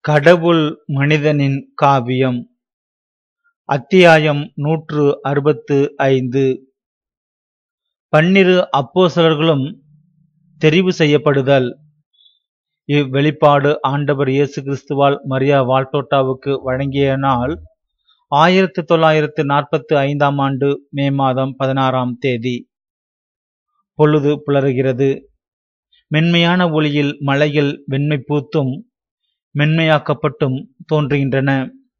கடவுள் மனிதனின் காவியம் அத்தியாயம் நூற்று அறுபத்து ஐந்து பன்னிரு அப்போஸ்தலர்களும் தெரிவு செய்யப்படுதல் இவ்வெளிப்பாடு ஆண்டவர் இயேசு கிறிஸ்துவால் மரியா வால்டோட்டாவுக்கு வழங்கிய நாள் ஆயிரத்து தொள்ளாயிரத்து நாற்பத்து ஐந்தாம் ஆண்டு மே மாதம் பதினாறாம் தேதி பொழுது புலருகிறது மென்மையான ஒளியில் மலையில் வெண்மை பூத்தும் மென்மையாக்கப்பட்டும் தோன்றுகின்றன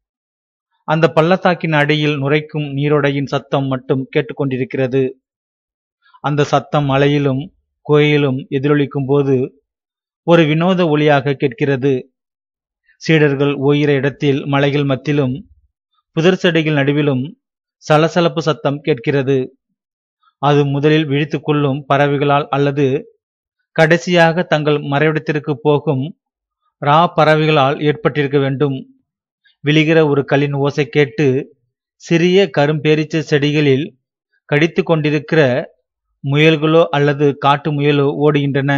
அந்த பள்ளத்தாக்கின் அடியில் நுரைக்கும் நீரோடையின் சத்தம் மட்டும் கேட்டுக்கொண்டிருக்கிறது அந்த சத்தம் மலையிலும் கோயிலும் எதிரொலிக்கும் போது ஒரு வினோத ஒளியாக கேட்கிறது சீடர்கள் ஓயிற இடத்தில் மலைகள் மத்திலும் புதர் செடிகள் நடுவிலும் சலசலப்பு சத்தம் கேட்கிறது அது முதலில் விழித்துக் கொள்ளும் பறவைகளால் அல்லது கடைசியாக தங்கள் மறைவிடத்திற்கு போகும் ரா பறவைகளால் ஏற்பட்டிருக்க வேண்டும் விழுகிற ஒரு கல்லின் ஓசை கேட்டு சிறிய கரும்பேரிச்ச செடிகளில் கடித்து கொண்டிருக்கிற முயல்களோ அல்லது காட்டு முயலோ ஓடுகின்றன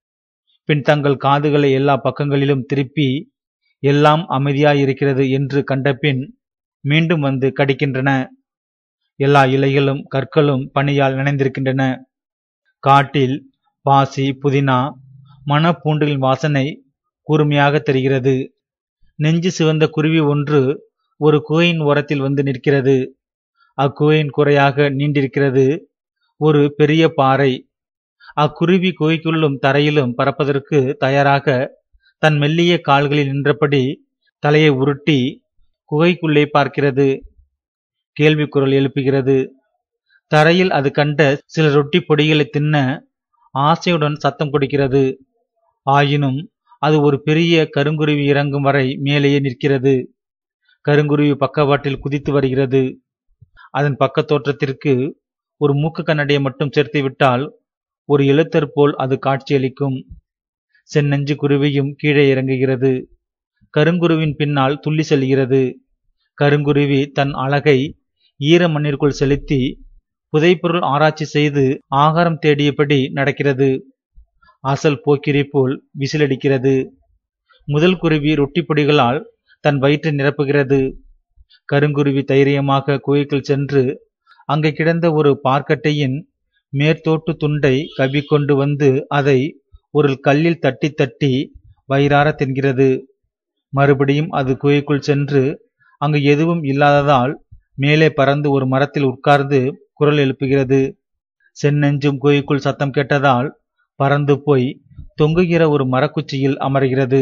பின் தங்கள் காதுகளை எல்லா பக்கங்களிலும் திருப்பி எல்லாம் அமைதியாயிருக்கிறது என்று கண்டபின் மீண்டும் வந்து கடிக்கின்றன எல்லா இலைகளும் கற்களும் பனியால் நனைந்திருக்கின்றன காட்டில் பாசி புதினா மணப்பூண்டுகளின் வாசனை கூர்மையாக தெரிகிறது நெஞ்சு சிவந்த குருவி ஒன்று ஒரு குகையின் ஓரத்தில் வந்து நிற்கிறது அக்குகையின் குறையாக நீண்டிருக்கிறது ஒரு பெரிய பாறை அக்குருவி குகைக்குள்ளும் தரையிலும் பறப்பதற்கு தயாராக தன் மெல்லிய கால்களில் நின்றபடி தலையை உருட்டி குகைக்குள்ளே பார்க்கிறது கேள்வி குரல் எழுப்புகிறது தரையில் அது கண்ட சில ரொட்டி பொடிகளை தின்ன ஆசையுடன் சத்தம் கொடுக்கிறது ஆயினும் அது ஒரு பெரிய கருங்குருவி இறங்கும் வரை மேலேயே நிற்கிறது கருங்குருவி பக்கவாட்டில் குதித்து வருகிறது அதன் பக்க தோற்றத்திற்கு ஒரு மூக்கு கண்ணடியை மட்டும் சேர்த்து விட்டால் ஒரு எழுத்தர் போல் அது காட்சியளிக்கும் செந்நெஞ்சு குருவியும் கீழே இறங்குகிறது கருங்குருவின் பின்னால் துள்ளி செல்கிறது கருங்குருவி தன் அழகை ஈர மண்ணிற்குள் செலுத்தி புதைப்பொருள் ஆராய்ச்சி செய்து ஆகாரம் தேடியபடி நடக்கிறது அசல் போக்கிரி போல் விசிலடிக்கிறது முதல் குருவி ரொட்டி பொடிகளால் தன் வயிற்றை நிரப்புகிறது கருங்குருவி தைரியமாக குகைக்குள் சென்று அங்கே கிடந்த ஒரு பார்க்கட்டையின் மேற்தோட்டு துண்டை கவ்விக்கொண்டு வந்து அதை ஒரு கல்லில் தட்டி தட்டி வயிறார தின்கிறது மறுபடியும் அது குகைக்குள் சென்று அங்கு எதுவும் இல்லாததால் மேலே பறந்து ஒரு மரத்தில் உட்கார்ந்து குரல் எழுப்புகிறது செந்நெஞ்சும் குகைக்குள் சத்தம் கேட்டதால் பறந்து போய் தொங்குகிற ஒரு மரக்குச்சியில் அமர்கிறது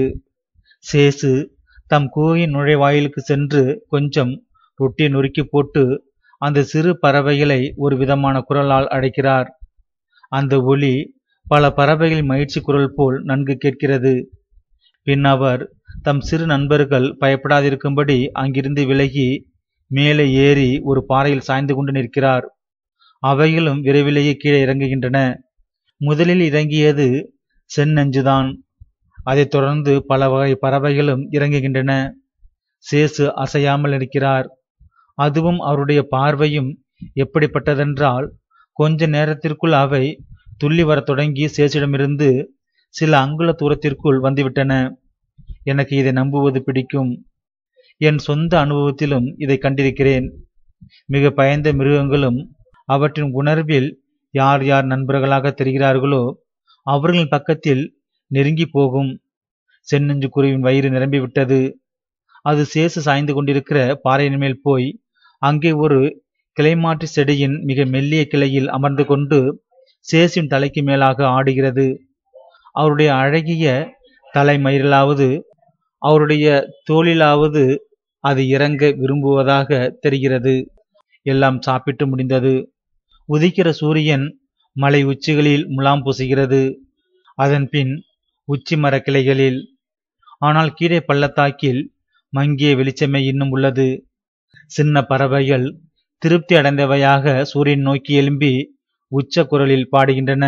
சேசு தம் குகையின் நுழைவாயிலுக்கு சென்று கொஞ்சம் ரொட்டி நொறுக்கி போட்டு அந்த சிறு பறவைகளை ஒரு விதமான குரலால் அழைக்கிறார் அந்த ஒலி பல பறவைகளின் மகிழ்ச்சி குரல் போல் நன்கு கேட்கிறது பின் அவர் தம் சிறு நண்பர்கள் பயப்படாதிருக்கும்படி அங்கிருந்து விலகி மேலே ஏறி ஒரு பாறையில் சாய்ந்து கொண்டு நிற்கிறார் அவைகளும் விரைவிலேயே கீழே இறங்குகின்றன முதலில் இறங்கியது செந்நெஞ்சுதான் அதைத் தொடர்ந்து பல வகை பறவைகளும் இறங்குகின்றன சேசு அசையாமல் இருக்கிறார் அதுவும் அவருடைய பார்வையும் எப்படிப்பட்டதென்றால் கொஞ்ச நேரத்திற்குள் அவை துள்ளி வரத் தொடங்கி சேசிடமிருந்து சில அங்குல தூரத்திற்குள் வந்துவிட்டன எனக்கு இதை நம்புவது பிடிக்கும் என் சொந்த அனுபவத்திலும் இதை கண்டிருக்கிறேன் மிக பயந்த மிருகங்களும் அவற்றின் உணர்வில் யார் யார் நண்பர்களாக தெரிகிறார்களோ அவர்களின் பக்கத்தில் நெருங்கி போகும் செந்நெஞ்சு குருவின் வயிறு நிரம்பிவிட்டது அது சேசு சாய்ந்து கொண்டிருக்கிற பாறையின் மேல் போய் அங்கே ஒரு கிளைமாற்றி செடியின் மிக மெல்லிய கிளையில் அமர்ந்து கொண்டு சேசின் தலைக்கு மேலாக ஆடுகிறது அவருடைய அழகிய தலைமயிரிலாவது அவருடைய தோளிலாவது அது இறங்க விரும்புவதாக தெரிகிறது எல்லாம் சாப்பிட்டு முடிந்தது உதிக்கிற சூரியன் மலை உச்சிகளில் முலாம் பூசுகிறது அதன் பின் உச்சி மர கிளைகளில் ஆனால் கீழே பள்ளத்தாக்கில் மங்கிய வெளிச்சமே இன்னும் உள்ளது சின்ன பறவைகள் திருப்தி அடைந்தவையாக சூரியன் நோக்கி எழும்பி உச்ச குரலில் பாடுகின்றன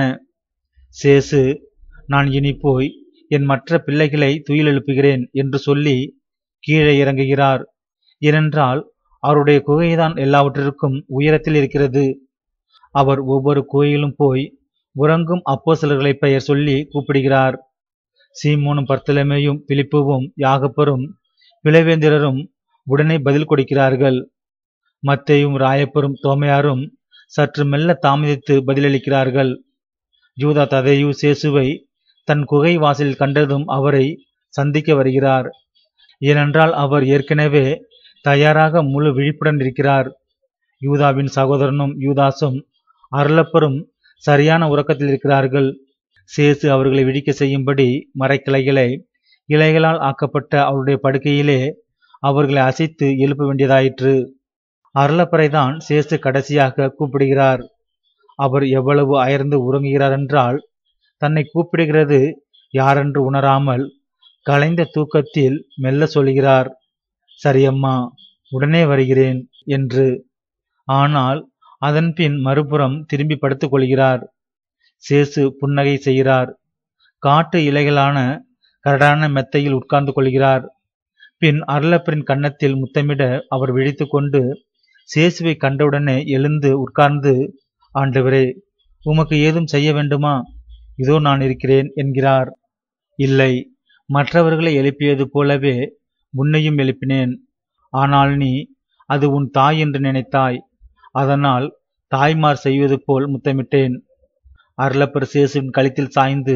சேசு நான் இனி போய் என் மற்ற பிள்ளைகளை துயில் எழுப்புகிறேன் என்று சொல்லி கீழே இறங்குகிறார் ஏனென்றால் அவருடைய குகைதான் எல்லாவற்றிற்கும் உயரத்தில் இருக்கிறது அவர் ஒவ்வொரு கோயிலும் போய் உறங்கும் அப்போ சிலர்களை பெயர் சொல்லி கூப்பிடுகிறார் சீமோனும் பர்த்தலமேயும் பிலிப்புவும் யாகப்பரும் பிளவேந்திரரும் உடனே பதில் கொடுக்கிறார்கள் மத்தேயும் ராயப்பரும் தோமையாரும் சற்று மெல்ல தாமதித்து பதிலளிக்கிறார்கள் யூதா ததேயு சேசுவை தன் குகை வாசலில் கண்டதும் அவரை சந்திக்க வருகிறார் ஏனென்றால் அவர் ஏற்கனவே தயாராக முழு விழிப்புடன் இருக்கிறார் யூதாவின் சகோதரனும் யூதாசும் அருளப்பரும் சரியான உறக்கத்தில் இருக்கிறார்கள் சேசு அவர்களை விழிக்க செய்யும்படி மரக்கிளைகளை இலைகளால் ஆக்கப்பட்ட அவருடைய படுக்கையிலே அவர்களை அசைத்து எழுப்ப வேண்டியதாயிற்று அருளப்பரைதான் சேசு கடைசியாக கூப்பிடுகிறார் அவர் எவ்வளவு அயர்ந்து உறங்குகிறார் என்றால் தன்னை கூப்பிடுகிறது யாரென்று உணராமல் கலைந்த தூக்கத்தில் மெல்ல சொல்கிறார் சரியம்மா உடனே வருகிறேன் என்று ஆனால் அதன்பின் மறுபுறம் திரும்பி படுத்துக் கொள்கிறார் சேசு புன்னகை செய்கிறார் காட்டு இலைகளான கரடான மெத்தையில் உட்கார்ந்து கொள்கிறார் பின் அருளப்பரின் கன்னத்தில் முத்தமிட அவர் விழித்து கொண்டு சேசுவை கண்டவுடனே எழுந்து உட்கார்ந்து ஆண்டவரே உமக்கு ஏதும் செய்ய வேண்டுமா இதோ நான் இருக்கிறேன் என்கிறார் இல்லை மற்றவர்களை எழுப்பியது போலவே உன்னையும் எழுப்பினேன் ஆனால் நீ அது உன் தாய் என்று நினைத்தாய் அதனால் தாய்மார் செய்வது போல் முத்தமிட்டேன் அருளப்பர் சேசுவின் கழுத்தில் சாய்ந்து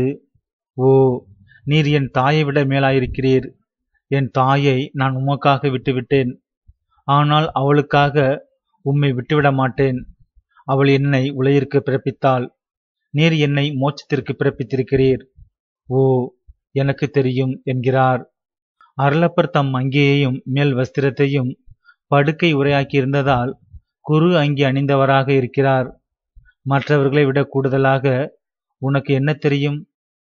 ஓ நீர் என் தாயை விட மேலாயிருக்கிறீர் என் தாயை நான் உமக்காக விட்டுவிட்டேன் ஆனால் அவளுக்காக உம்மை விட்டுவிட மாட்டேன் அவள் என்னை உலகிற்கு பிறப்பித்தாள் நீர் என்னை மோட்சத்திற்கு பிறப்பித்திருக்கிறீர் ஓ எனக்கு தெரியும் என்கிறார் அருளப்பர் தம் அங்கேயையும் மேல் வஸ்திரத்தையும் படுக்கை உரையாக்கி இருந்ததால் குரு அங்கி அணிந்தவராக இருக்கிறார் மற்றவர்களை விட கூடுதலாக உனக்கு என்ன தெரியும்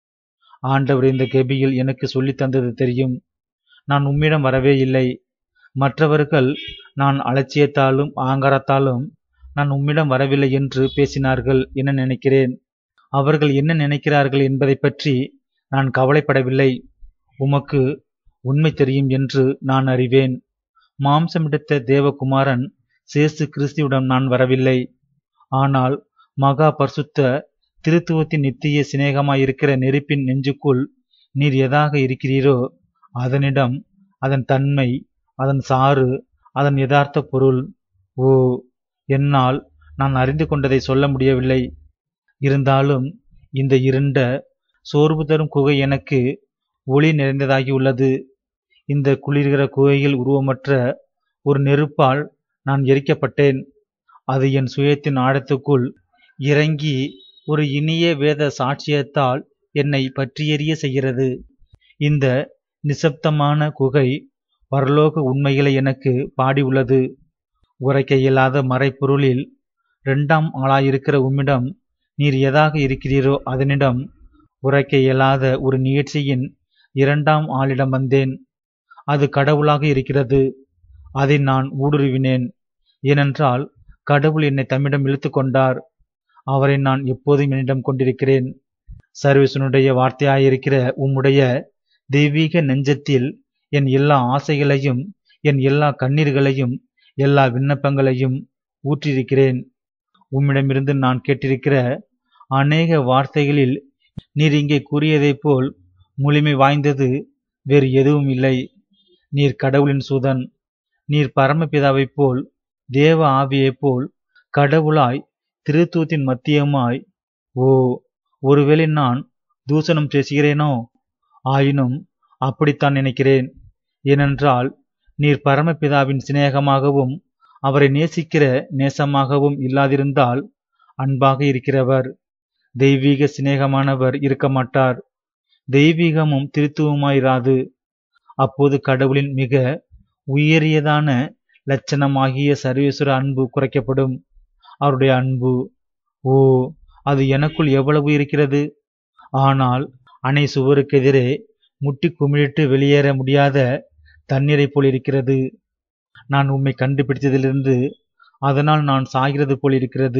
ஆண்டவர் இந்த கெபியில் எனக்கு சொல்லித் தந்தது தெரியும் நான் உம்மிடம் வரவே இல்லை மற்றவர்கள் நான் அலட்சியத்தாலும் ஆங்காரத்தாலும் நான் உம்மிடம் வரவில்லை என்று பேசினார்கள் என நினைக்கிறேன் அவர்கள் என்ன நினைக்கிறார்கள் என்பதை பற்றி நான் கவலைப்படவில்லை உமக்கு உண்மை தெரியும் என்று நான் அறிவேன் மாம்சமெடுத்த தேவகுமாரன் சேசு கிறிஸ்துவிடம் நான் வரவில்லை ஆனால் மகா பரிசுத்த திருத்துவத்தின் நித்திய சிநேகமாயிருக்கிற நெருப்பின் நெஞ்சுக்குள் நீர் எதாக இருக்கிறீரோ அதனிடம் அதன் தன்மை அதன் சாறு அதன் யதார்த்த பொருள் ஓ என்னால் நான் அறிந்து கொண்டதை சொல்ல முடியவில்லை இருந்தாலும் இந்த இருண்ட சோர்வு தரும் குகை எனக்கு ஒளி நிறைந்ததாகியுள்ளது இந்த குளிர்கிற குகையில் உருவமற்ற ஒரு நெருப்பால் நான் எரிக்கப்பட்டேன் அது என் சுயத்தின் ஆழத்துக்குள் இறங்கி ஒரு இனிய வேத சாட்சியத்தால் என்னை பற்றியெறிய செய்கிறது இந்த நிசப்தமான குகை பரலோக உண்மைகளை எனக்கு பாடியுள்ளது உரைக்க இயலாத மறைப்பொருளில் இரண்டாம் ஆளாயிருக்கிற உம்மிடம் நீர் எதாக இருக்கிறீரோ அதனிடம் உரைக்க இயலாத ஒரு நிகழ்ச்சியின் இரண்டாம் ஆளிடம் வந்தேன் அது கடவுளாக இருக்கிறது அதை நான் ஊடுருவினேன் ஏனென்றால் கடவுள் என்னை தம்மிடம் இழுத்து கொண்டார் அவரை நான் எப்போதும் என்னிடம் கொண்டிருக்கிறேன் சர்வேசனுடைய வார்த்தையாயிருக்கிற உம்முடைய தெய்வீக நெஞ்சத்தில் என் எல்லா ஆசைகளையும் என் எல்லா கண்ணீர்களையும் எல்லா விண்ணப்பங்களையும் ஊற்றிருக்கிறேன் உம்மிடமிருந்து நான் கேட்டிருக்கிற அநேக வார்த்தைகளில் நீர் இங்கே கூறியதைப் போல் முழுமை வாய்ந்தது வேறு எதுவும் இல்லை நீர் கடவுளின் சுதன் நீர் பரமபிதாவைப் போல் தேவ ஆவியைப் போல் கடவுளாய் திருத்தூத்தின் மத்தியமாய் ஓ ஒருவேளை நான் தூசணம் பேசுகிறேனோ ஆயினும் அப்படித்தான் நினைக்கிறேன் ஏனென்றால் நீர் பரமபிதாவின் சிநேகமாகவும் அவரை நேசிக்கிற நேசமாகவும் இல்லாதிருந்தால் அன்பாக இருக்கிறவர் தெய்வீக சிநேகமானவர் இருக்க மாட்டார் தெய்வீகமும் திருத்துவமாயிராது அப்போது கடவுளின் மிக உயரியதான லட்சணமாகிய சர்வேஸ்வர அன்பு குறைக்கப்படும் அவருடைய அன்பு ஓ அது எனக்குள் எவ்வளவு இருக்கிறது ஆனால் அணை சுவருக்கு எதிரே முட்டி குமிழிட்டு வெளியேற முடியாத தண்ணீரைப் போல் இருக்கிறது நான் உம்மை கண்டுபிடித்ததிலிருந்து அதனால் நான் சாகிறது போல் இருக்கிறது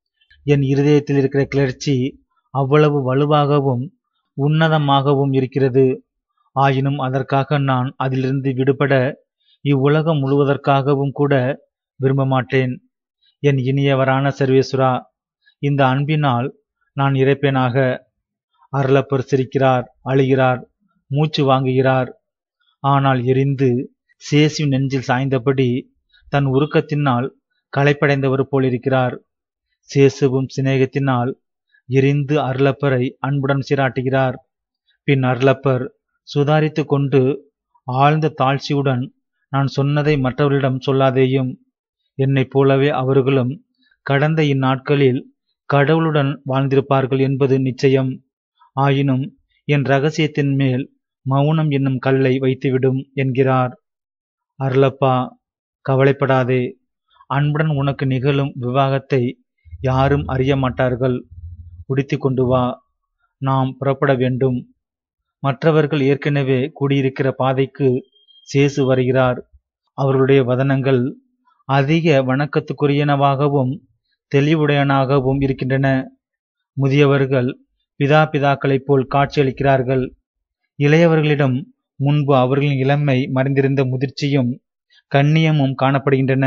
என் இருதயத்தில் இருக்கிற கிளர்ச்சி அவ்வளவு வலுவாகவும் உன்னதமாகவும் இருக்கிறது ஆயினும் அதற்காக நான் அதிலிருந்து விடுபட இவ்வுலகம் முழுவதற்காகவும் கூட விரும்ப மாட்டேன் என் இனியவரான சர்வேஸ்வரா இந்த அன்பினால் நான் இறைப்பேனாக அருளப்பர் சிரிக்கிறார் அழுகிறார் மூச்சு வாங்குகிறார் ஆனால் எரிந்து சேசு நெஞ்சில் சாய்ந்தபடி தன் உருக்கத்தினால் களைப்படைந்தவர் போலிருக்கிறார் சேசுவும் சிநேகத்தினால் எரிந்து அருளப்பரை அன்புடன் சீராட்டுகிறார் பின் அருளப்பர் சுதாரித்து கொண்டு ஆழ்ந்த தாழ்ச்சியுடன் நான் சொன்னதை மற்றவர்களிடம் சொல்லாதேயும் என்னைப் போலவே அவர்களும் கடந்த இந்நாட்களில் கடவுளுடன் வாழ்ந்திருப்பார்கள் என்பது நிச்சயம் ஆயினும் என் ரகசியத்தின் மேல் மௌனம் என்னும் கல்லை வைத்துவிடும் என்கிறார் அருளப்பா கவலைப்படாதே அன்புடன் உனக்கு நிகழும் விவாகத்தை யாரும் அறிய மாட்டார்கள் உடுத்தி கொண்டு வா நாம் புறப்பட வேண்டும் மற்றவர்கள் ஏற்கனவே கூடியிருக்கிற பாதைக்கு சேசு வருகிறார் அவர்களுடைய வதனங்கள் அதிக வணக்கத்துக்குரியனவாகவும் தெளிவுடையனாகவும் இருக்கின்றன முதியவர்கள் பிதா பிதாக்களைப் போல் காட்சியளிக்கிறார்கள் இளையவர்களிடம் முன்பு அவர்களின் இளமை மறைந்திருந்த முதிர்ச்சியும் கண்ணியமும் காணப்படுகின்றன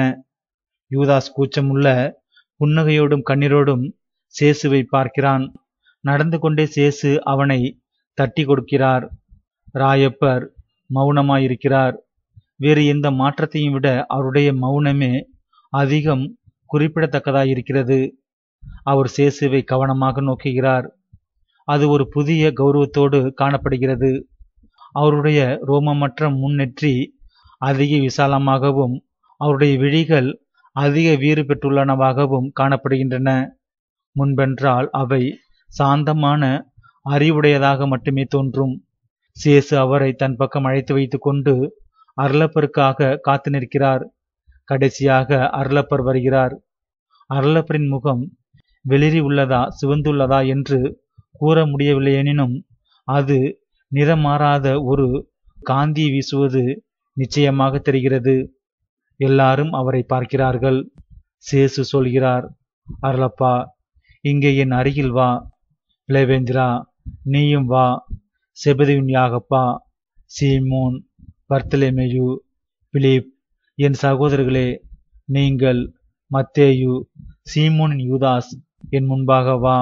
யூதாஸ் கூச்சமுள்ள புன்னகையோடும் கண்ணீரோடும் சேசுவை பார்க்கிறான் நடந்து கொண்டே சேசு அவனை தட்டி கொடுக்கிறார் ராயப்பர் மௌனமாயிருக்கிறார் வேறு எந்த மாற்றத்தையும் விட அவருடைய மௌனமே அதிகம் குறிப்பிடத்தக்கதாயிருக்கிறது அவர் சேசுவை கவனமாக நோக்குகிறார் அது ஒரு புதிய கௌரவத்தோடு காணப்படுகிறது அவருடைய ரோமமற்ற முன்னெற்றி அதிக விசாலமாகவும் அவருடைய விழிகள் அதிக வீறு பெற்றுள்ளனவாகவும் காணப்படுகின்றன முன்பென்றால் அவை சாந்தமான அறிவுடையதாக மட்டுமே தோன்றும் சேசு அவரை தன் பக்கம் அழைத்து வைத்துக் கொண்டு அருளப்பருக்காக காத்து நிற்கிறார் கடைசியாக அருளப்பர் வருகிறார் அருளப்பரின் முகம் வெளிரி உள்ளதா சிவந்துள்ளதா என்று கூற முடியவில்லை எனினும் அது நிறமாறாத ஒரு காந்தி வீசுவது நிச்சயமாக தெரிகிறது எல்லாரும் அவரை பார்க்கிறார்கள் சேசு சொல்கிறார் அருளப்பா இங்கே என் அருகில் வா பிளவேந்திரா நீயும் வா செபதிவின் யாகப்பா சீமோன் பர்த்தலெமேயு பிலிப் என் சகோதரர்களே நீங்கள் மத்தேயு சீமோனின் யூதாஸ் என் முன்பாக வா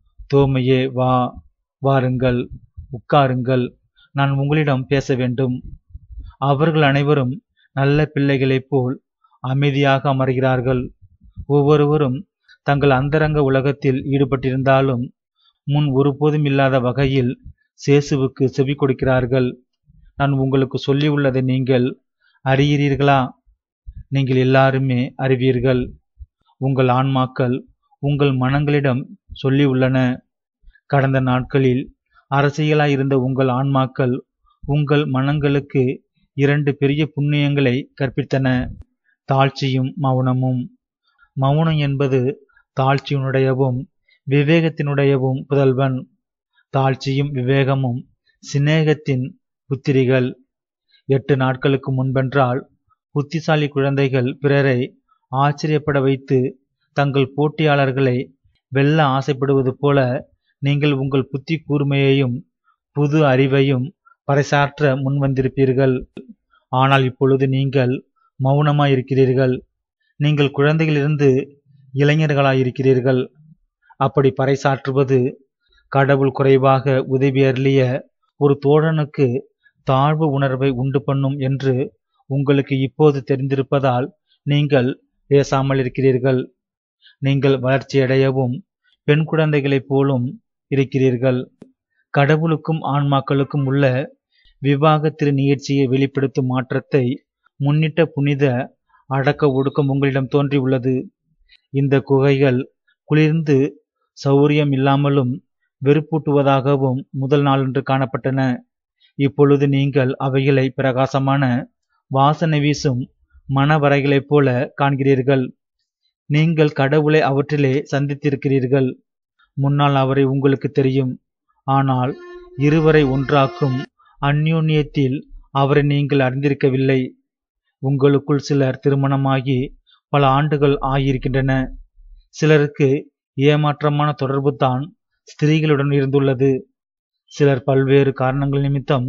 தோமையே வா வாருங்கள் உட்காருங்கள் நான் உங்களிடம் பேச வேண்டும் அவர்கள் அனைவரும் நல்ல பிள்ளைகளைப் போல் அமைதியாக அமர்கிறார்கள் ஒவ்வொருவரும் தங்கள் அந்தரங்க உலகத்தில் ஈடுபட்டிருந்தாலும் முன் ஒருபோதும் இல்லாத வகையில் சேசுவுக்கு செவி கொடுக்கிறார்கள் நான் உங்களுக்கு சொல்லியுள்ளதை நீங்கள் அறிகிறீர்களா நீங்கள் எல்லாருமே அறிவீர்கள் உங்கள் ஆன்மாக்கள் உங்கள் மனங்களிடம் சொல்லியுள்ளன கடந்த நாட்களில் அரசியலாயிருந்த உங்கள் ஆன்மாக்கள் உங்கள் மனங்களுக்கு இரண்டு பெரிய புண்ணியங்களை கற்பித்தன தாழ்ச்சியும் மௌனமும் மௌனம் என்பது தாழ்ச்சியினுடையவும் விவேகத்தினுடையவும் புதல்வன் தாழ்ச்சியும் விவேகமும் சிநேகத்தின் புத்திரிகள் எட்டு நாட்களுக்கு முன்பென்றால் புத்திசாலி குழந்தைகள் பிறரை ஆச்சரியப்பட வைத்து தங்கள் போட்டியாளர்களை வெல்ல ஆசைப்படுவது போல நீங்கள் உங்கள் புத்தி கூர்மையையும் புது அறிவையும் பறைசாற்ற முன்வந்திருப்பீர்கள் ஆனால் இப்பொழுது நீங்கள் மௌனமாயிருக்கிறீர்கள் நீங்கள் குழந்தைகளிலிருந்து இளைஞர்களாயிருக்கிறீர்கள் அப்படி பறைசாற்றுவது கடவுள் குறைவாக உதவி அருளிய ஒரு தோழனுக்கு தாழ்வு உணர்வை உண்டு பண்ணும் என்று உங்களுக்கு இப்போது தெரிந்திருப்பதால் நீங்கள் பேசாமல் இருக்கிறீர்கள் நீங்கள் வளர்ச்சியடையவும் பெண் குழந்தைகளைப் போலும் இருக்கிறீர்கள் கடவுளுக்கும் ஆன்மாக்களுக்கும் உள்ள விவாக திரு நிகழ்ச்சியை வெளிப்படுத்தும் மாற்றத்தை முன்னிட்ட புனித அடக்க ஒடுக்கம் உங்களிடம் தோன்றியுள்ளது இந்த குகைகள் குளிர்ந்து சௌரியம் இல்லாமலும் வெறுப்பூட்டுவதாகவும் முதல் நாளன்று காணப்பட்டன இப்பொழுது நீங்கள் அவைகளை பிரகாசமான வாசனை வீசும் மனவரைகளைப் போல காண்கிறீர்கள் நீங்கள் கடவுளை அவற்றிலே சந்தித்திருக்கிறீர்கள் முன்னால் அவரை உங்களுக்கு தெரியும் ஆனால் இருவரை ஒன்றாக்கும் அந்யோன்யத்தில் அவரை நீங்கள் அறிந்திருக்கவில்லை உங்களுக்குள் சிலர் திருமணமாகி பல ஆண்டுகள் ஆகியிருக்கின்றன சிலருக்கு ஏமாற்றமான தொடர்பு தான் ஸ்திரீகளுடன் இருந்துள்ளது சிலர் பல்வேறு காரணங்கள் நிமித்தம்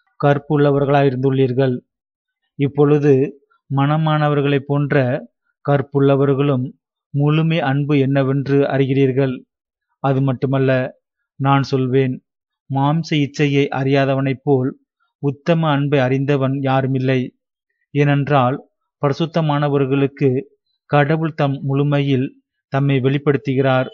கற்புள்ளவர்களாயிருந்துள்ளீர்கள் இப்பொழுது மனமானவர்களைப் போன்ற கற்புள்ளவர்களும் முழுமை அன்பு என்னவென்று அறிகிறீர்கள் அது மட்டுமல்ல நான் சொல்வேன் மாம்ச இச்சையை அறியாதவனைப் போல் உத்தம அன்பை அறிந்தவன் யாருமில்லை ஏனென்றால் பரிசுத்தமானவர்களுக்கு கடவுள் தம் முழுமையில் தம்மை வெளிப்படுத்துகிறார்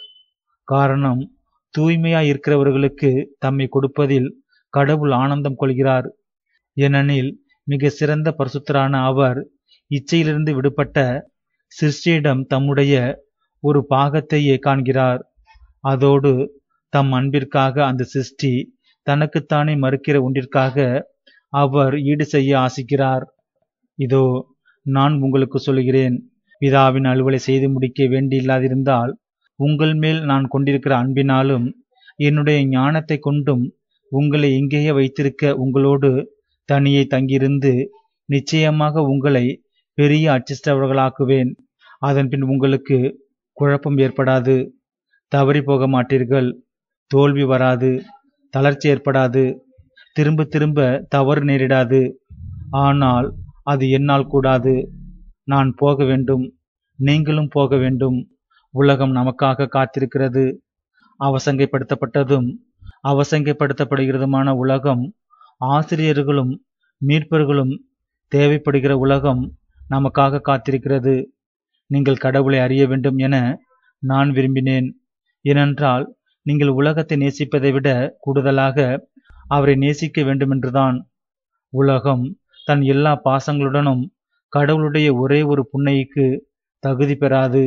காரணம் தூய்மையாய் இருக்கிறவர்களுக்கு தம்மை கொடுப்பதில் கடவுள் ஆனந்தம் கொள்கிறார் ஏனெனில் மிக சிறந்த பரிசுத்தரான அவர் இச்சையிலிருந்து விடுபட்ட சிருஷ்டியிடம் தம்முடைய ஒரு பாகத்தையே காண்கிறார் அதோடு தம் அன்பிற்காக அந்த சிருஷ்டி தனக்குத்தானே மறுக்கிற ஒன்றிற்காக அவர் ஈடு செய்ய ஆசிக்கிறார் இதோ நான் உங்களுக்கு சொல்கிறேன் பிதாவின் அலுவலை செய்து முடிக்க வேண்டியில்லாதிருந்தால் உங்கள் மேல் நான் கொண்டிருக்கிற அன்பினாலும் என்னுடைய ஞானத்தை கொண்டும் உங்களை இங்கேயே வைத்திருக்க உங்களோடு தனியே தங்கியிருந்து நிச்சயமாக உங்களை பெரிய அச்சிஷ்டவர்களாக்குவேன் அதன்பின் உங்களுக்கு குழப்பம் ஏற்படாது தவறி போக மாட்டீர்கள் தோல்வி வராது தளர்ச்சி ஏற்படாது திரும்ப திரும்ப தவறு நேரிடாது ஆனால் அது என்னால் கூடாது நான் போக வேண்டும் நீங்களும் போக வேண்டும் உலகம் நமக்காக காத்திருக்கிறது அவசங்கைப்படுத்தப்பட்டதும் அவசங்கைப்படுத்தப்படுகிறதுமான உலகம் ஆசிரியர்களும் மீட்பர்களும் தேவைப்படுகிற உலகம் நமக்காக காத்திருக்கிறது நீங்கள் கடவுளை அறிய வேண்டும் என நான் விரும்பினேன் ஏனென்றால் நீங்கள் உலகத்தை நேசிப்பதை விட கூடுதலாக அவரை நேசிக்க வேண்டுமென்றுதான் உலகம் தன் எல்லா பாசங்களுடனும் கடவுளுடைய ஒரே ஒரு புன்னைக்கு தகுதி பெறாது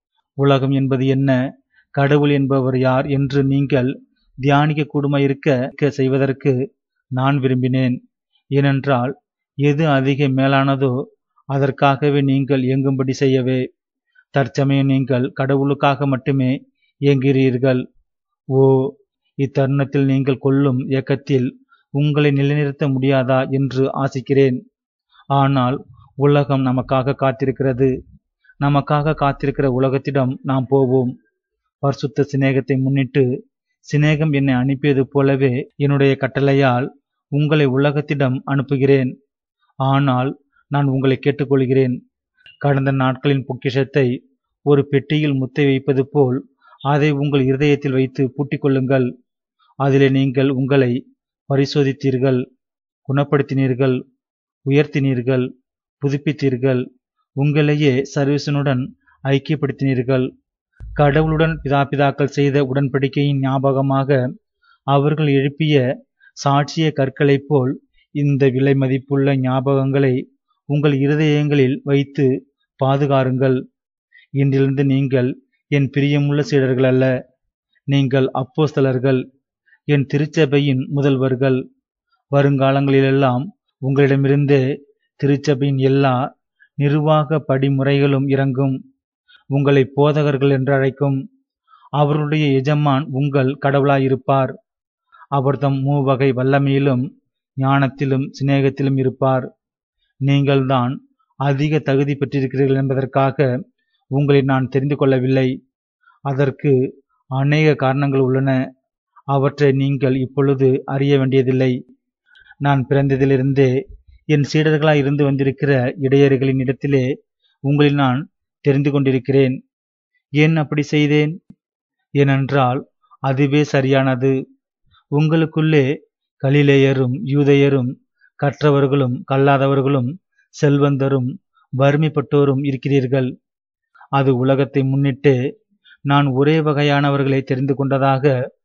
உலகம் என்பது என்ன கடவுள் என்பவர் யார் என்று நீங்கள் தியானிக்க கூடுமாயிருக்க செய்வதற்கு நான் விரும்பினேன் ஏனென்றால் எது அதிக மேலானதோ அதற்காகவே நீங்கள் இயங்கும்படி செய்யவே தற்சமயம் நீங்கள் கடவுளுக்காக மட்டுமே இயங்குகிறீர்கள் ஓ இத்தருணத்தில் நீங்கள் கொள்ளும் இயக்கத்தில் உங்களை நிலைநிறுத்த முடியாதா என்று ஆசிக்கிறேன் ஆனால் உலகம் நமக்காக காத்திருக்கிறது நமக்காக காத்திருக்கிற உலகத்திடம் நாம் போவோம் பரிசுத்த சிநேகத்தை முன்னிட்டு சிநேகம் என்னை அனுப்பியது போலவே என்னுடைய கட்டளையால் உங்களை உலகத்திடம் அனுப்புகிறேன் ஆனால் நான் உங்களை கேட்டுக்கொள்கிறேன் கடந்த நாட்களின் பொக்கிஷத்தை ஒரு பெட்டியில் முத்தை வைப்பது போல் அதை உங்கள் இருதயத்தில் வைத்து பூட்டிக் கொள்ளுங்கள் அதிலே நீங்கள் உங்களை பரிசோதித்தீர்கள் குணப்படுத்தினீர்கள் உயர்த்தினீர்கள் புதுப்பித்தீர்கள் உங்களையே சர்வீசனுடன் ஐக்கியப்படுத்தினீர்கள் கடவுளுடன் பிதாபிதாக்கள் செய்த உடன்படிக்கையின் ஞாபகமாக அவர்கள் எழுப்பிய சாட்சிய கற்களைப் போல் இந்த விலை மதிப்புள்ள ஞாபகங்களை உங்கள் இருதயங்களில் வைத்து பாதுகாருங்கள் இன்றிலிருந்து நீங்கள் என் பிரியமுள்ள சீடர்கள் அல்ல நீங்கள் அப்போஸ்தலர்கள் என் திருச்சபையின் முதல்வர்கள் வருங்காலங்களிலெல்லாம் உங்களிடமிருந்தே திருச்சபையின் எல்லா நிர்வாக படிமுறைகளும் இறங்கும் உங்களை போதகர்கள் என்று அழைக்கும் அவருடைய எஜமான் உங்கள் கடவுளாயிருப்பார் அவர் தம் மூவகை வல்லமையிலும் ஞானத்திலும் சிநேகத்திலும் இருப்பார் நீங்கள்தான் அதிக தகுதி பெற்றிருக்கிறீர்கள் என்பதற்காக உங்களை நான் தெரிந்து கொள்ளவில்லை அதற்கு அநேக காரணங்கள் உள்ளன அவற்றை நீங்கள் இப்பொழுது அறிய வேண்டியதில்லை நான் பிறந்ததிலிருந்தே என் சீடர்களாய் இருந்து வந்திருக்கிற இடையர்களின் இடத்திலே உங்களில் நான் தெரிந்து கொண்டிருக்கிறேன் ஏன் அப்படி செய்தேன் ஏனென்றால் அதுவே சரியானது உங்களுக்குள்ளே கலிலேயரும் யூதையரும் கற்றவர்களும் கல்லாதவர்களும் செல்வந்தரும் வறுமைப்பட்டோரும் இருக்கிறீர்கள் அது உலகத்தை முன்னிட்டு நான் ஒரே வகையானவர்களை தெரிந்து கொண்டதாக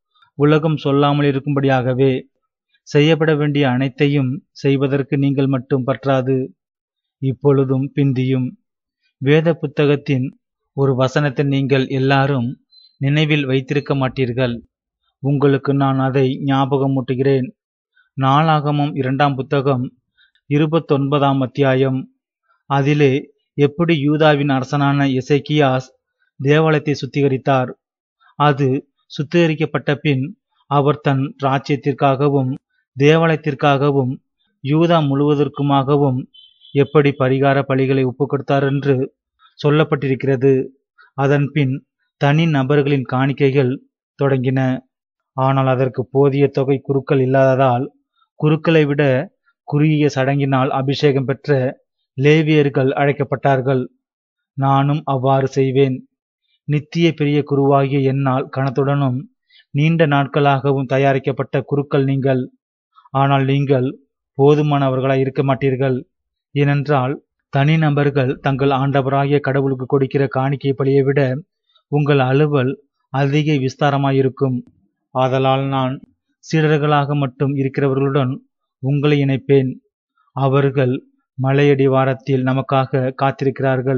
உலகம் சொல்லாமல் இருக்கும்படியாகவே செய்யப்பட வேண்டிய அனைத்தையும் செய்வதற்கு நீங்கள் மட்டும் பற்றாது இப்பொழுதும் பிந்தியும் வேத புத்தகத்தின் ஒரு வசனத்தை நீங்கள் எல்லாரும் நினைவில் வைத்திருக்க மாட்டீர்கள் உங்களுக்கு நான் அதை ஞாபகமூட்டுகிறேன் நாளாகமும் இரண்டாம் புத்தகம் இருபத்தொன்பதாம் அத்தியாயம் அதிலே எப்படி யூதாவின் அரசனான எசேக்கியாஸ் தேவாலயத்தை சுத்திகரித்தார் அது சுத்திகரிக்கப்பட்ட பின் அவர் தன் ராஜ்யத்திற்காகவும் தேவாலயத்திற்காகவும் யூதா முழுவதற்குமாகவும் எப்படி பரிகார பலிகளை ஒப்புக் கொடுத்தார் என்று சொல்லப்பட்டிருக்கிறது அதன் பின் தனி நபர்களின் காணிக்கைகள் தொடங்கின ஆனால் அதற்கு போதிய தொகை குருக்கள் இல்லாததால் குருக்களை விட குறுகிய சடங்கினால் அபிஷேகம் பெற்ற லேவியர்கள் அழைக்கப்பட்டார்கள் நானும் அவ்வாறு செய்வேன் நித்திய பெரிய குருவாகிய என்னால் கணத்துடனும் நீண்ட நாட்களாகவும் தயாரிக்கப்பட்ட குருக்கள் நீங்கள் ஆனால் நீங்கள் போதுமானவர்களாய் இருக்க மாட்டீர்கள் ஏனென்றால் தனிநபர்கள் தங்கள் ஆண்டவராகிய கடவுளுக்கு கொடுக்கிற காணிக்கை பலியை விட உங்கள் அலுவல் அதிக விஸ்தாரமாயிருக்கும் ஆதலால் நான் சீடர்களாக மட்டும் இருக்கிறவர்களுடன் உங்களை இணைப்பேன் அவர்கள் மலையடி வாரத்தில் நமக்காக காத்திருக்கிறார்கள்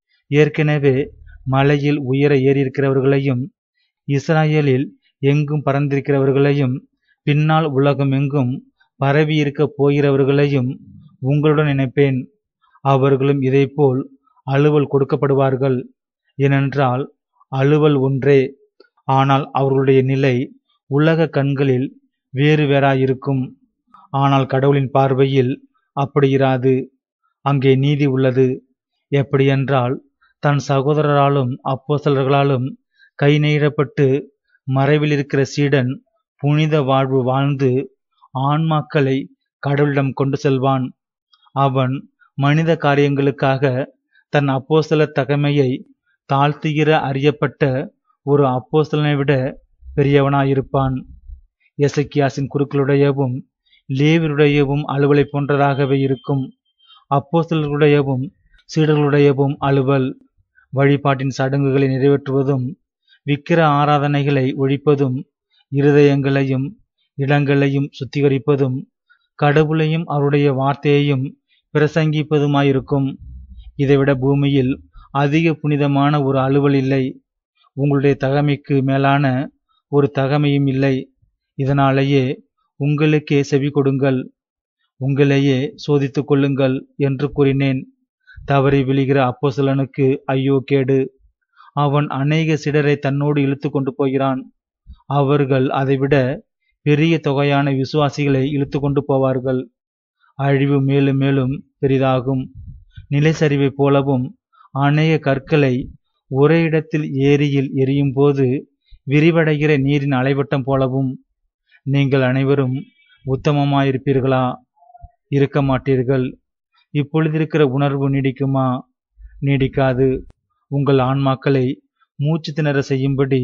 ஏற்கனவே மலையில் உயர ஏறியிருக்கிறவர்களையும் இஸ்ராயேலில் எங்கும் பறந்திருக்கிறவர்களையும் பின்னால் உலகம் எங்கும் பரவி இருக்கப் போகிறவர்களையும் உங்களுடன் நினைப்பேன் அவர்களும் இதைப்போல் அலுவல் கொடுக்கப்படுவார்கள் ஏனென்றால் அலுவல் ஒன்றே ஆனால் அவர்களுடைய நிலை உலக கண்களில் வேறு வேறாயிருக்கும் ஆனால் கடவுளின் பார்வையில் அப்படி இராது அங்கே நீதி உள்ளது எப்படியென்றால் தன் சகோதரராலும் அப்போஸ்தலர்களாலும் கை நெய்யப்பட்டு மறைவில் இருக்கிற சீடன் புனித வாழ்வு வாழ்ந்து ஆன்மாக்களை கடவுளிடம் கொண்டு செல்வான் அவன் மனித காரியங்களுக்காக தன் அப்போஸ்தல தகமையை தாழ்த்துகிற அறியப்பட்ட ஒரு அப்போஸ்தலனை விட பெரியவனாயிருப்பான் எசக்கியாசின் குருக்களுடையவும் லேவியருடையவும் அலுவலை போன்றதாகவே இருக்கும் அப்போஸ்தலர்களுடையவும் சீடர்களுடையவும் அலுவல் வழிபாட்டின் சடங்குகளை நிறைவேற்றுவதும் விக்கிர ஆராதனைகளை ஒழிப்பதும் இருதயங்களையும் இடங்களையும் சுத்திகரிப்பதும் கடவுளையும் அவருடைய வார்த்தையையும் பிரசங்கிப்பதுமாயிருக்கும் இதைவிட பூமியில் அதிக புனிதமான ஒரு அலுவல் இல்லை உங்களுடைய தகமைக்கு மேலான ஒரு தகமையும் இல்லை இதனாலேயே உங்களுக்கே செவி கொடுங்கள் உங்களையே சோதித்துக் கொள்ளுங்கள் என்று கூறினேன் தவறி விழுகிற அப்போஸ்தலனுக்கு ஐயோ கேடு அவன் அநேக சிடரை தன்னோடு இழுத்து கொண்டு போகிறான் அவர்கள் அதைவிட பெரிய தொகையான விசுவாசிகளை இழுத்து கொண்டு போவார்கள் அழிவு மேலும் மேலும் பெரிதாகும் நிலைச்சரிவைப் போலவும் அநேக கற்களை ஒரே இடத்தில் ஏரியில் எரியும் போது விரிவடைகிற நீரின் அலைவட்டம் போலவும் நீங்கள் அனைவரும் உத்தமமாயிருப்பீர்களா இருக்க மாட்டீர்கள் இப்பொழுதிருக்கிற உணர்வு நீடிக்குமா நீடிக்காது உங்கள் ஆன்மாக்களை மூச்சு திணற செய்யும்படி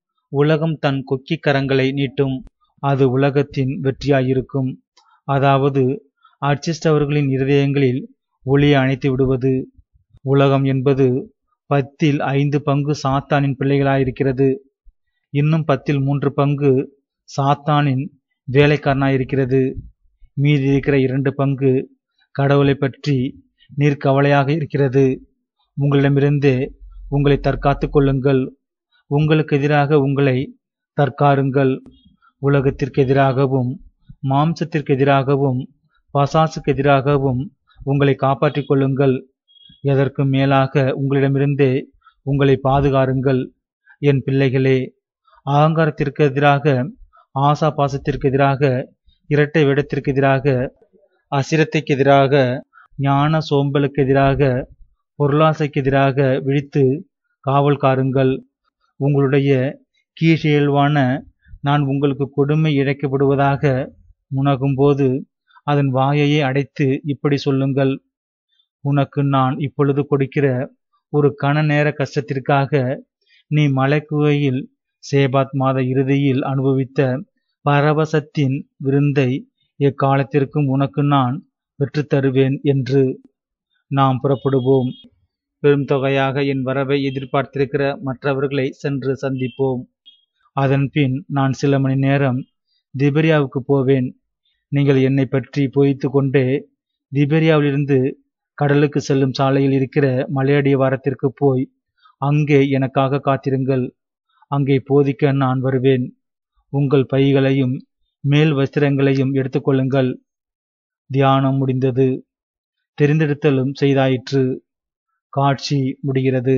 உலகம் தன் கொக்கி கரங்களை நீட்டும் அது உலகத்தின் வெற்றியாயிருக்கும் அதாவது அர்ச்சிஷ்டவர்களின் இருதயங்களில் ஒளியை அணைத்து விடுவது உலகம் என்பது பத்தில் ஐந்து பங்கு சாத்தானின் பிள்ளைகளாயிருக்கிறது இன்னும் பத்தில் மூன்று பங்கு சாத்தானின் வேலைக்காரனாயிருக்கிறது மீதி இருக்கிற இரண்டு பங்கு கடவுளை பற்றி நீர்க்கவலையாக இருக்கிறது உங்களிடமிருந்தே உங்களை தற்காத்துக் கொள்ளுங்கள் உங்களுக்கு எதிராக உங்களை தற்காருங்கள் உலகத்திற்கு எதிராகவும் மாம்சத்திற்கு எதிராகவும் பசாசுக்கு எதிராகவும் உங்களை காப்பாற்றிக் கொள்ளுங்கள் எதற்கும் மேலாக உங்களிடமிருந்தே உங்களை பாதுகாருங்கள் என் பிள்ளைகளே அகங்காரத்திற்கு எதிராக ஆசா பாசத்திற்கு எதிராக இரட்டை வேடத்திற்கு எதிராக அசிரத்தைக்கு எதிராக ஞான சோம்பலுக்கு எதிராக பொருளாசைக்கு எதிராக விழித்து காவல் காருங்கள் உங்களுடைய கீழியல்வான நான் உங்களுக்கு கொடுமை இழைக்கப்படுவதாக முனகும்போது அதன் வாயையே அடைத்து இப்படி சொல்லுங்கள் உனக்கு நான் இப்பொழுது கொடுக்கிற ஒரு கன நேர கஷ்டத்திற்காக நீ மலைக்குகையில் சேபாத் மாத இறுதியில் அனுபவித்த பரவசத்தின் விருந்தை எக்காலத்திற்கும் உனக்கு நான் பெற்றுத் தருவேன் என்று நாம் புறப்படுவோம் பெரும் தொகையாக என் வரவை எதிர்பார்த்திருக்கிற மற்றவர்களை சென்று சந்திப்போம் அதன்பின் நான் சில மணி நேரம் திபெரியாவுக்கு போவேன் நீங்கள் என்னை பற்றி பொய்த்து கொண்டே திபெரியாவிலிருந்து கடலுக்கு செல்லும் சாலையில் இருக்கிற மலையடி வாரத்திற்கு போய் அங்கே எனக்காக காத்திருங்கள் அங்கே போதிக்க நான் வருவேன் உங்கள் பைகளையும் மேல் வஸ்திரங்களையும் எடுத்துக்கொள்ளுங்கள் தியானம் முடிந்தது தெரிந்தெடுத்தலும் செய்தாயிற்று காட்சி முடிகிறது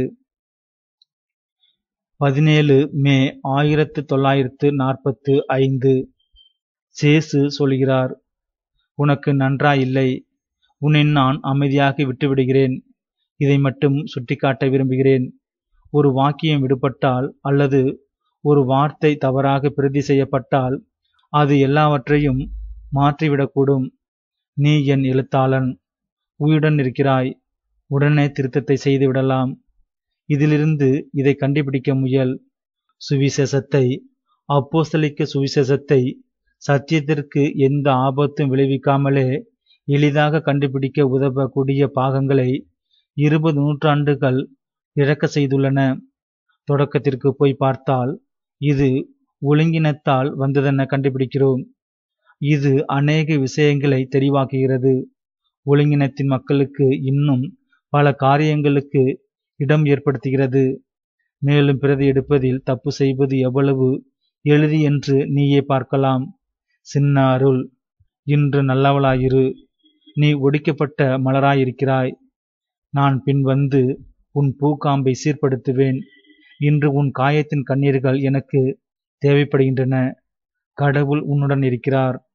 பதினேழு மே ஆயிரத்து தொள்ளாயிரத்து நாற்பத்து ஐந்து சேசு சொல்கிறார் உனக்கு நன்றாயில்லை உன்னை நான் அமைதியாக விட்டுவிடுகிறேன் இதை மட்டும் சுட்டிக்காட்ட விரும்புகிறேன் ஒரு வாக்கியம் விடுபட்டால் அல்லது ஒரு வார்த்தை தவறாக பிரதி செய்யப்பட்டால் அது எல்லாவற்றையும் மாற்றிவிடக்கூடும் நீ என் எழுத்தாளன் உயிருடன் இருக்கிறாய் உடனே திருத்தத்தை செய்து விடலாம் இதிலிருந்து இதை கண்டுபிடிக்க முயல் சுவிசேஷத்தை அப்போஸ்தலிக்க சுவிசேஷத்தை சத்தியத்திற்கு எந்த ஆபத்தும் விளைவிக்காமலே எளிதாக கண்டுபிடிக்க உதவக்கூடிய பாகங்களை இருபது நூற்றாண்டுகள் இழக்க செய்துள்ளன தொடக்கத்திற்கு போய் பார்த்தால் இது ஒழுங்கினத்தால் வந்ததென கண்டுபிடிக்கிறோம் இது அநேக விஷயங்களை தெளிவாக்குகிறது ஒழுங்கினத்தின் மக்களுக்கு இன்னும் பல காரியங்களுக்கு இடம் ஏற்படுத்துகிறது மேலும் பிரதி எடுப்பதில் தப்பு செய்வது எவ்வளவு எளிது என்று நீயே பார்க்கலாம் சின்ன அருள் இன்று நல்லவளாயிரு நீ ஒடிக்கப்பட்ட மலராயிருக்கிறாய் நான் பின் வந்து உன் பூக்காம்பை சீர்படுத்துவேன் இன்று உன் காயத்தின் கண்ணீர்கள் எனக்கு தேவைப்படுகின்றன கடவுள் உன்னுடன் இருக்கிறார்